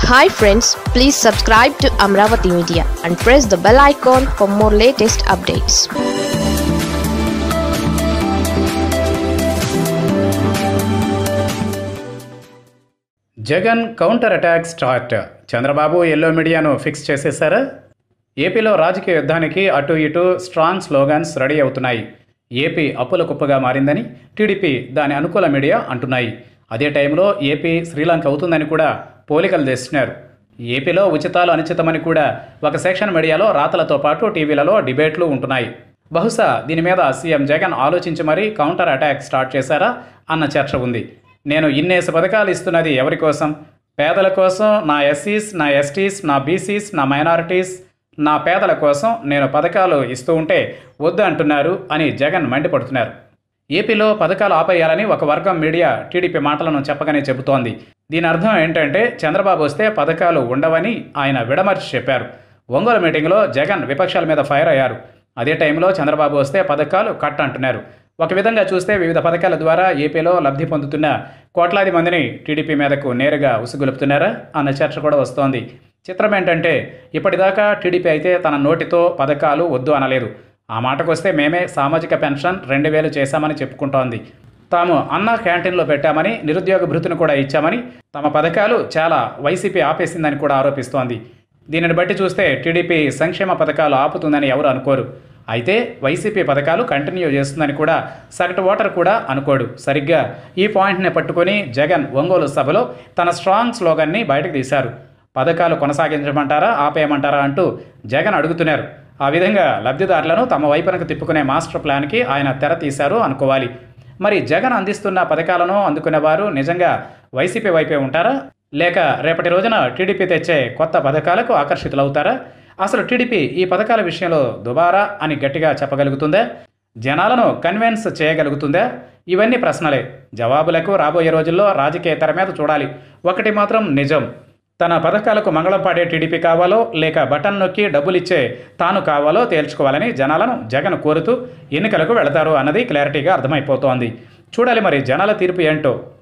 hi friends please subscribe to Amaravati media and press the bell icon for more latest updates Jagan counter attack start Chandrababu yellow మీడియాను fix చేసేశారా ఏపీలో రాజకీయ యుద్ధానికి అటు ఇటు స్ట్రాంగ్ స్లోగన్స్ రెడీ అవుతున్నాయి ఏపీ అప్పుల కుప్పగా మారిందని టీడీపీ దాని అనుకూల మీడియా అంటున్నాయి అదే టైంలో ఏపీ శ్రీలంక అవుతుందని కూడా పోలికలు తెస్తున్నారు ఏపీలో ఉచితాలు అనిచితమని కూడా ఒక సెక్షన్ మీడియాలో రాతలతో పాటు టీవీలలో డిబేట్లు ఉంటున్నాయి బహుశా దీని మీద సీఎం జగన్ ఆలోచించి మరీ కౌంటర్ అటాక్ స్టార్ట్ చేశారా అన్న చర్చ ఉంది నేను ఇన్నేసి పథకాలు ఇస్తున్నది ఎవరి కోసం పేదల కోసం నా ఎస్సీస్ నా ఎస్టీస్ నా బీసీస్ నా మైనారిటీస్ నా పేదల కోసం నేను పథకాలు ఇస్తూ ఉంటే వద్దు అంటున్నారు అని జగన్ మండిపడుతున్నారు ఏపీలో పథకాలు ఆపేయాలని ఒక వర్గం మీడియా టీడీపీ మాటలను చెప్పగానే చెబుతోంది దీని అర్థం ఏంటంటే చంద్రబాబు వస్తే పథకాలు ఉండవని ఆయన విడమర్చి చెప్పారు ఒంగోలు మీటింగ్లో జగన్ విపక్షాల మీద ఫైర్ అయ్యారు అదే టైంలో చంద్రబాబు వస్తే పథకాలు కట్ అంటున్నారు ఒక విధంగా చూస్తే వివిధ పథకాల ద్వారా ఏపీలో లబ్ధి పొందుతున్న కోట్లాది మందిని టీడీపీ మీదకు నేరుగా ఉసుగొలుపుతున్నారా అన్న చర్చ కూడా వస్తోంది చిత్రం ఏంటంటే ఇప్పటిదాకా టీడీపీ అయితే తన నోటితో పథకాలు వద్దు అనలేదు ఆ మాటకొస్తే మేమే సామాజిక పెన్షన్ రెండు వేలు చేశామని చెప్పుకుంటోంది తాము అన్న క్యాంటీన్లో పెట్టామని నిరుద్యోగ భృతిని కూడా ఇచ్చామని తమ పథకాలు చాలా వైసీపీ ఆపేసిందని కూడా ఆరోపిస్తోంది దీనిని బట్టి చూస్తే టీడీపీ సంక్షేమ పథకాలు ఆపుతుందని ఎవరు అనుకోరు అయితే వైసీపీ పథకాలు కంటిన్యూ చేస్తుందని కూడా సగటు ఓటర్ కూడా అనుకోడు సరిగ్గా ఈ పాయింట్ని పట్టుకొని జగన్ ఒంగోలు సభలో తన స్ట్రాంగ్ స్లోగన్ని బయటకు తీశారు పథకాలు కొనసాగించమంటారా ఆపేయమంటారా అంటూ జగన్ అడుగుతున్నారు ఆ విధంగా లబ్ధిదారులను తమ వైపునకు తిప్పుకునే మాస్టర్ ప్లాన్కి ఆయన తెర తీశారు అనుకోవాలి మరి జగన్ అందిస్తున్న పథకాలను అందుకునేవారు నిజంగా వైసీపీ వైపే ఉంటారా లేక రేపటి రోజున టీడీపీ తెచ్చే కొత్త పథకాలకు ఆకర్షితులవుతారా అసలు టీడీపీ ఈ పథకాల విషయంలో దుబారా అని గట్టిగా చెప్పగలుగుతుందా జనాలను కన్విన్స్ చేయగలుగుతుందా ఇవన్నీ ప్రశ్నలే జవాబులకు రాబోయే రోజుల్లో రాజకీయ తెర మీద చూడాలి ఒకటి మాత్రం నిజం తన పథకాలకు మంగళం పాడే టీడీపీ కావాలో లేక బటన్ నొక్కి డబ్బులిచ్చే తాను కావాలో తేల్చుకోవాలని జనాలను జగన్ కోరుతూ ఎన్నికలకు వెళతారు అన్నది క్లారిటీగా అర్థమైపోతోంది చూడాలి మరి జనాల తీర్పు ఏంటో